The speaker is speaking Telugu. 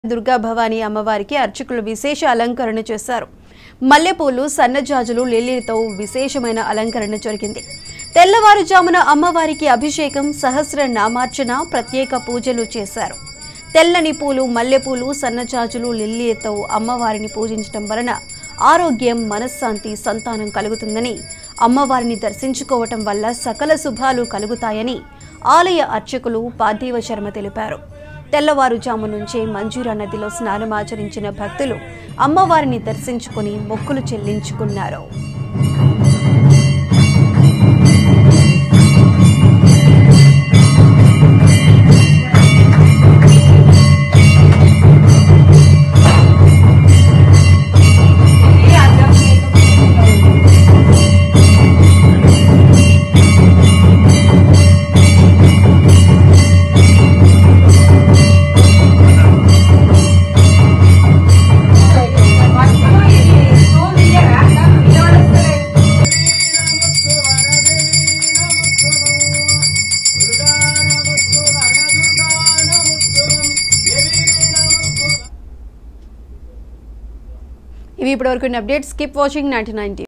దుర్గా భవానీ అమ్మవారికి అర్చకులు విశేష అలంకరణ చేశారు మల్లెపూలు సన్నజాజులు లిల్లీలతో విశేషమైన అలంకరణ జరిగింది తెల్లవారుజామున అమ్మవారికి అభిషేకం సహస్ర నామార్చన ప్రత్యేక పూజలు చేశారు తెల్లని పూలు మల్లెపూలు సన్నజాజులు లిల్లీలతో అమ్మవారిని పూజించడం వలన ఆరోగ్యం మనశ్శాంతి సంతానం కలుగుతుందని అమ్మవారిని దర్శించుకోవటం వల్ల సకల శుభాలు కలుగుతాయని ఆలయ అర్చకులు పార్థివ శర్మ తెలిపారు తెల్లవారుజాము నుంచే మంజూరా నదిలో స్నానమాచరించిన భక్తులు అమ్మవారిని దర్శించుకుని మొక్కులు చెల్లించుకున్నారు ఇవి ఇప్పటివరకు అప్డేట్స్ కీప్ వాచింగ్ నైన్టీ